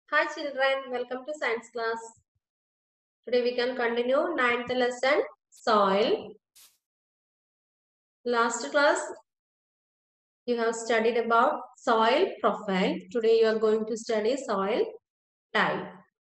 Hi children, welcome to science class. Today we can continue ninth lesson soil. Last class you have studied about soil profile. Today you are going to study soil type.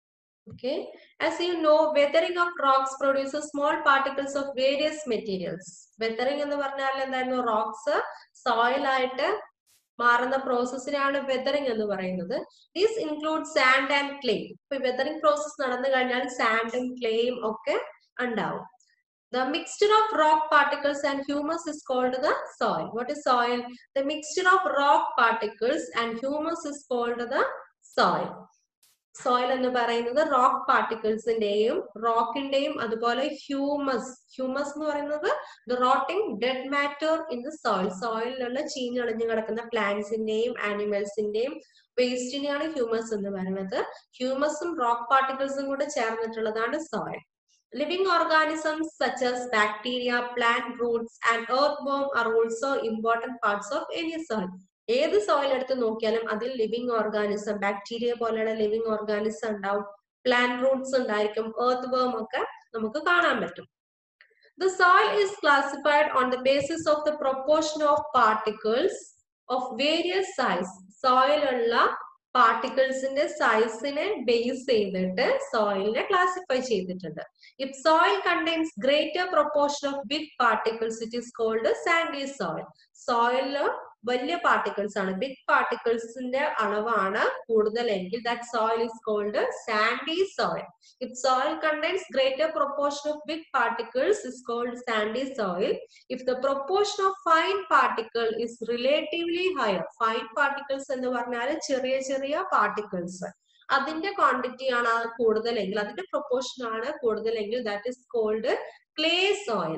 Okay. As you know, weathering of rocks produces small particles of various materials. Weathering എന്ന് പറഞ്ഞാൽ എന്തായിരുന്നു rocks soil ആയിട്ട് മാറുന്ന പ്രോസസ്സിനാണ് weathering എന്ന് പറയുന്നത് these include sand and clay ഇപ്പൊ weathering process നടന്നു കഴിഞ്ഞാൽ സാൻഡും ക്ലേയും ഒക്കെ ഉണ്ടാവും The mixture of rock particles and humus is called the soil. What is soil? The mixture of rock particles and humus is called the soil. Soil എന്ന് പറയുന്നത് rock പാർട്ടിക്കിൾസിന്റെയും റോക്കിന്റെയും അതുപോലെ humus humus എന്ന് പറയുന്നത് the rotting dead matter in the soil സോയിലുള്ള ചീഞ്ഞളിഞ്ഞു കിടക്കുന്ന പ്ലാന്റ്സിന്റെയും ആനിമൽസിന്റെയും വേസ്റ്റിനെയാണ് humus എന്ന് പറയുന്നത് ഹ്യൂമസും റോക്ക് പാർട്ടിക്കിൾസും കൂടെ ചേർന്നിട്ടുള്ളതാണ് soil Living organisms such as bacteria, plant roots, and earthworm are also important parts of any soil. ഏത് സോയിൽ എടുത്ത് നോക്കിയാലും അതിൽ ലിവിങ് ഓർഗാനിസം ബാക്ടീരിയ പോലെയുള്ള ലിവിങ് ഓർഗാനിസം ഉണ്ടാവും പ്ലാന്റ് റൂട്ട്സ് ഉണ്ടായിരിക്കും എർത്ത് വേം ഒക്കെ നമുക്ക് കാണാൻ പറ്റും The soil is classified on the basis of the proportion of particles of various size. Soil ഉള്ള പാർട്ടിക്കിൾസിന്റെ സൈസിനെ ബേസ് ചെയ്തിട്ട് സോയിലിനെ ക്ലാസിഫൈ ചെയ്തിട്ടുണ്ട് if soil contains greater proportion of big particles it is called sandy soil സോയിലില് വലിയ പാർട്ടിക്കിൾസ് ആണ് big പാർട്ടിക്കിൾസിന്റെ അളവാണ് കൂടുതലെങ്കിൽ that soil is called sandy soil if soil contains greater proportion of big particles is called sandy soil if the proportion of fine particle is relatively higher fine particles എന്ന് പറഞ്ഞാൽ ചെറിയ ചെറിയ പാർട്ടിക്കിൾസ് അതിന്റെ quantity ആണ് അത് കൂടുതലെങ്കിൽ അതിന്റെ proportion ആണ് കൂടുതലെങ്കിൽ that is called clay soil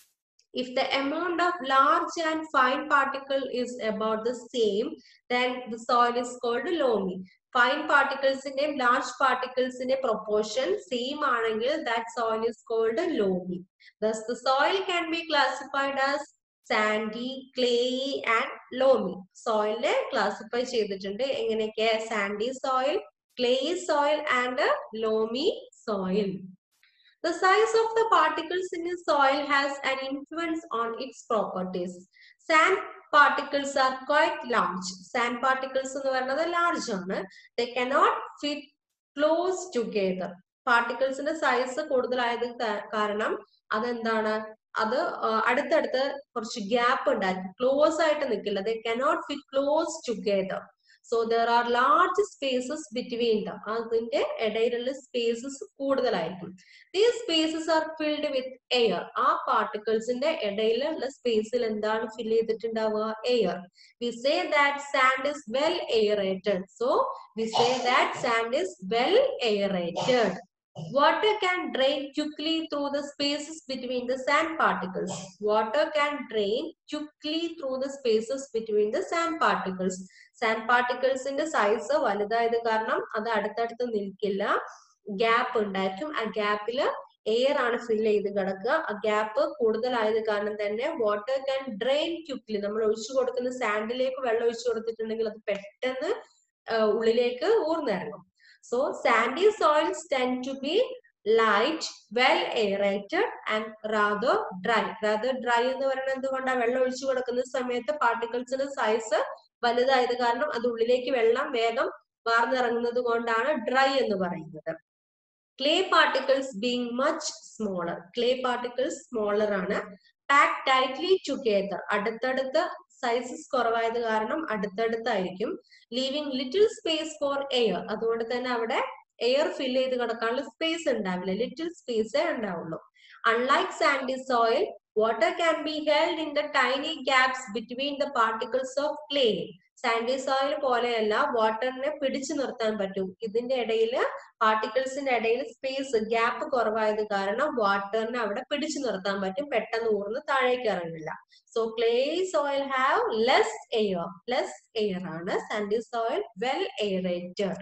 if the amount of large and fine particle is about the same then the soil is called loamy fine particles in large particles in a proportion same ആണെങ്കിൽ that soil is called loamy thus the soil can be classified as sandy clayey and loamy soil classify ചെയ്തിട്ടുണ്ട് എങ്ങനെയൊക്കെ sandy soil clayey soil and loamy soil The size of the particles in the soil has an influence on its properties. Sand particles are quite large. Sand particles എന്ന് പറയുന്നത് large ആണ്. They cannot fit close together. പാർട്ടിക്കിൾസിന്റെ size കൂടുതലായത് കാരണം അതെന്താണ് അത് അടുത്തടുത്ത് കുറച്ച് ഗ്യാപ്പ് ഉണ്ടായിരിക്കും ക്ലോസ് ആയിട്ട് നിൽക്കില്ല they cannot fit close together so there are large spaces between the അതിന്റെ ഇടയിലുള്ള സ്പേസസ് കൂടുതലായിരിക്കും these spaces are filled with air ആ പാർട്ടിക്കിൾസിന്റെ ഇടയിലുള്ള സ്പേസിൽ എന്താണ് ഫിൽ ചെയ്തിട്ടുണ്ടാവുക air we say that sand is well aerated so we say that sand is well aerated Water can drain quickly through the spaces between the sand particles. Water can drain quickly through the spaces between the sand particles. Sand പാർട്ടിക്കിൾസിന്റെ size വലുതായത് കാരണം അത് അടുത്തടുത്ത് നിൽക്കില്ല gap ഉണ്ടായിരിക്കും ആ ഗ്യാപ്പില് air ആണ് ഫിൽ ചെയ്ത് കിടക്കുക ആ ഗ്യാപ്പ് കൂടുതലായത് കാരണം തന്നെ വാട്ടർ ക്യാൻ ഡ്രെയിൻ ക്വിക്ലി നമ്മൾ ഒഴിച്ചു കൊടുക്കുന്ന സാൻഡിലേക്ക് വെള്ളം ഒഴിച്ചു കൊടുത്തിട്ടുണ്ടെങ്കിൽ അത് പെട്ടെന്ന് ഉള്ളിലേക്ക് ഊർന്നിറങ്ങും So sandy soils tend to be light, well aerated and rather dry. Rather dry എന്ന് പറയുന്നത് എന്തുകൊണ്ടാണ് വെള്ളം ഒഴിച്ചു കൊടുക്കുന്ന സമയത്ത് പാർട്ടിക്കിൾസിന്റെ സൈസ് വലുതായത് കാരണം അത് ഉള്ളിലേക്ക് വെള്ളം വേഗം വാർന്നിറങ്ങുന്നത് കൊണ്ടാണ് ഡ്രൈ എന്ന് പറയുന്നത് clay particles being much smaller clay particles smaller ആണ് പാക്ക് ടൈറ്റ്ലി ടുഗെദർ അടുത്തടുത്ത് സൈസസ് കുറവായത് കാരണം അടുത്തടുത്തായിരിക്കും leaving little space for air അതുകൊണ്ട് തന്നെ അവിടെ എയർ ഫിൽ ചെയ്ത് കിടക്കാനുള്ള സ്പേസ് ഉണ്ടാവില്ല ലിറ്റിൽ സ്പേസേ ഉണ്ടാവുള്ളൂ unlike sandy soil water can be held in the tiny gaps between the particles of clay sandy soil പോലെയല്ല വാട്ടറിനെ പിടിച്ചു നിർത്താൻ പറ്റും ഇതിന്റെ ഇടയിൽ പാർട്ടിക്കിൾസിന്റെ ഇടയിൽ സ്പേസ് ഗ്യാപ്പ് കുറവായത് കാരണം വാട്ടറിനെ അവിടെ പിടിച്ചു നിർത്താൻ പറ്റും പെട്ടെന്ന് ഊർന്ന് താഴേക്ക് ഇറങ്ങില്ല so clay soil have less air less air ആണ് sandy soil well aerated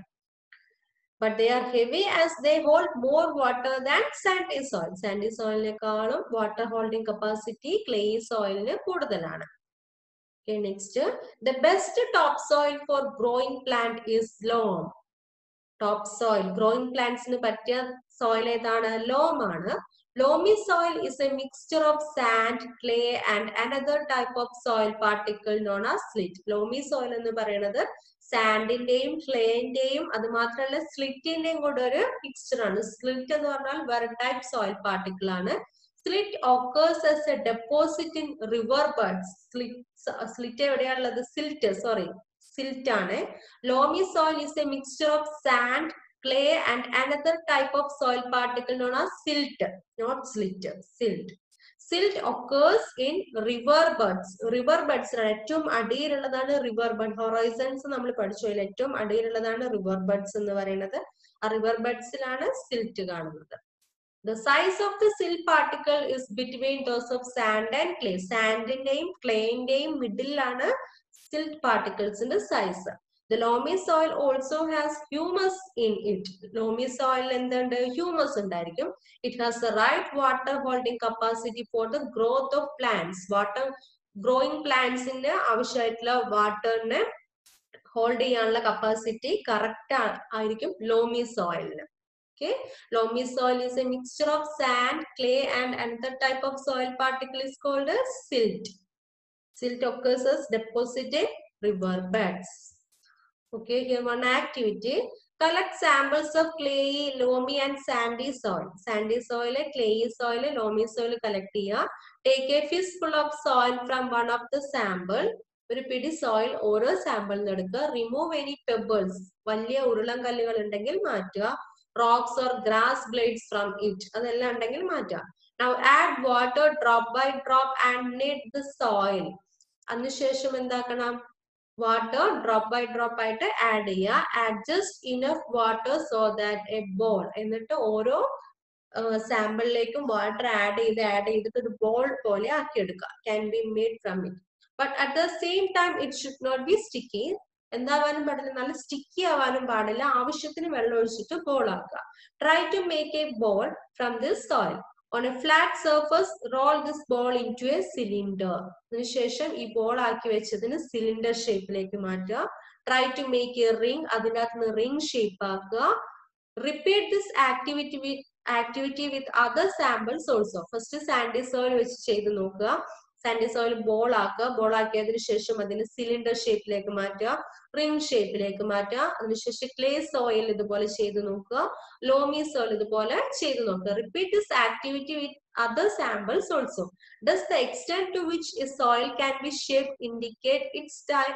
but they are heavy as they hold more water than sandy soil. Sandy soilനേക്കാളും water holding capacity clay soilന് കൂടുതലാണ്. Okay, next. The best topsoil for growing plant is loam. Top soil growing പ്ലാന്റ്സിന് പറ്റിയ soil ഏതാണ് loam ആണ് loamy soil is a mixture of sand clay and another type of soil particle known uh slit loamy soil എന്ന് പറയുന്നത് സാൻഡിന്റെയും ക്ലേന്റെയും അത് മാത്രമല്ല സ്ലിറ്റിന്റെയും കൂടെ ഒരു മിക്സ്ചർ ആണ് സ്ലിറ്റ് എന്ന് പറഞ്ഞാൽ വേറെ ടൈപ്പ് സോയിൽ പാർട്ടിക്കിൾ ആണ് slit occurs as a deposit in river beds slit എവിടെയാണുള്ളത് സിൽറ്റ് സോറി സിൽറ്റ് ആണ് loamy soil is a mixture of sand clay and another type of soil particle known as silt, not slit, silt. Silt occurs in river beds. River beds ഏറ്റവും അടിയിലുള്ളതാണ് river bud Horizons നമ്മൾ പഠിച്ചു അതിൽ ഏറ്റവും അടിയിലുള്ളതാണ് river buds എന്ന് പറയുന്നത് ആ river ബഡ്സിലാണ് silt കാണുന്നത് The size of the silt particle is between those of sand and clay. സാൻഡിന്റെയും ക്ലേന്റെയും മിഡിലാണ് സിൽറ്റ് പാർട്ടിക്കിൾസിന്റെ size The loamy soil also has humus in it. Loamy soil എന്തുണ്ട് ഹ്യൂമസ് ഉണ്ടായിരിക്കും it has the right water holding capacity for the growth of plants water growing പ്ലാന്റ്സിന് ആവശ്യമായിട്ടുള്ള വാട്ടറിനെ hold ചെയ്യാനുള്ള കപ്പാസിറ്റി കറക്റ്റ് ആയിരിക്കും loamy സോയിലിന് Okay, loamy soil is a mixture of sand, clay, and another type of soil particle is called as silt. Silt occurs as deposit in river beds. Okay, here one activity. Collect samples of clayey, loamy and sandy soil. Sandy soil, clayey soil, loamy soil collect ചെയ്യുക. Take a fistful of soil from one of the sample. ഒരു പിടി soil ഓരോ സാമ്പിളിൽ നിന്ന് എടുക്കുക remove any pebbles വലിയ ഉരുളൻ കല്ലുകൾ ഉണ്ടെങ്കിൽ മാറ്റുക rocks or grass blades from it അതെല്ലാം ഉണ്ടെങ്കിൽ മാറ്റുക now add water drop by drop and knead the soil അതിനുശേഷം എന്താക്കണം വാട്ടർ ഡ്രോപ്പ് ബൈ ഡ്രോപ്പ് ആയിട്ട് ആഡ് ചെയ്യുക adjust enough water so that a ball എന്നിട്ട് ഓരോ സാമ്പിളിലേക്കും വാട്ടർ ആഡ് ചെയ്ത് ആഡ് ചെയ്തിട്ട് ഒരു ബോൾ പോലെ ആക്കിയെടുക്കുക can be made from it but at the same time it should not be sticky എന്താവാനും പാടില്ല നല്ല സ്റ്റിക്കി ആവാനും പാടില്ല ആവശ്യത്തിന് വെള്ളം ഒഴിച്ചിട്ട് ബോൾ ആക്കുക try to make a ball from this soil on a flat surface roll this ball into a cylinder അതിനുശേഷം ഈ ബോൾ ആക്കി വെച്ചതിന് സിലിണ്ടർ ഷേപ്പിലേക്ക് മാറ്റുക try to make a ring അതിനകത്ത് നിന്ന് റിംഗ് ഷേപ്പ് ആക്കുക repeat this activity with activity with other samples also first sandy soil വെച്ച് ചെയ്ത് നോക്കുക സാൻഡി സോയിൽ ബോൾ ആക്കുക ബോൾ ആക്കിയതിനു ശേഷം അതിന് സിലിണ്ടർ ഷേപ്പിലേക്ക് മാറ്റുക റിംഗ് ഷേപ്പിലേക്ക് മാറ്റുക അതിനുശേഷം ക്ലേ സോയിൽ ഇതുപോലെ ചെയ്ത് നോക്കുക ലോമി സോയിൽ ഇതുപോലെ ചെയ്ത് നോക്കുക repeat this activity with other samples also. Does the extent to which a soil can be shaped indicate its type?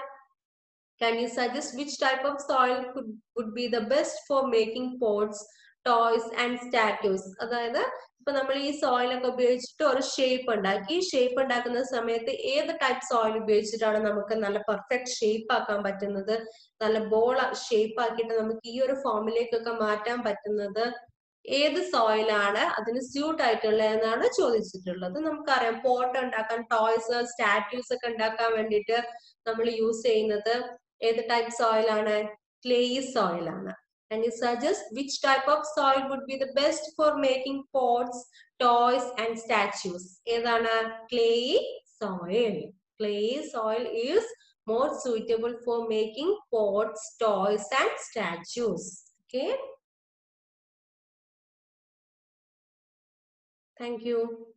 Can you suggest which type of soil could would be the best for making pots, toys and statues? അതായത് ഇപ്പൊ നമ്മൾ ഈ soil ഒക്കെ ഉപയോഗിച്ചിട്ട് ഒരു shape ഉണ്ടാക്കി ഈ shape ഉണ്ടാക്കുന്ന സമയത്ത് ഏത് ടൈപ്പ് സോയിൽ ഉപയോഗിച്ചിട്ടാണ് നമുക്ക് നല്ല പെർഫെക്റ്റ് ഷേപ്പ് ആക്കാൻ പറ്റുന്നത് നല്ല ബോൾ ഷേപ്പ് ആക്കിയിട്ട് നമുക്ക് ഈ ഒരു ഫോമിലേക്കൊക്കെ മാറ്റാൻ പറ്റുന്നത് ഏത് സോയിലാണ് അതിന് സ്യൂട്ട് ആയിട്ടുള്ളത് എന്നാണ് ചോദിച്ചിട്ടുള്ളത് നമുക്കറിയാം പോട്ട് ഉണ്ടാക്കാൻ ടോയ്സ് സ്റ്റാറ്റ്യൂസ് ഒക്കെ ഉണ്ടാക്കാൻ വേണ്ടിയിട്ട് നമ്മൾ യൂസ് ചെയ്യുന്നത് ഏത് ടൈപ്പ് സോയിലാണ് ക്ലേ സോയിലാണ് and you suggest which type of soil would be the best for making pots, toys and statues. ഏതാണ് clay soil. Clay soil is more suitable for making pots, toys and statues. Okay. Thank you.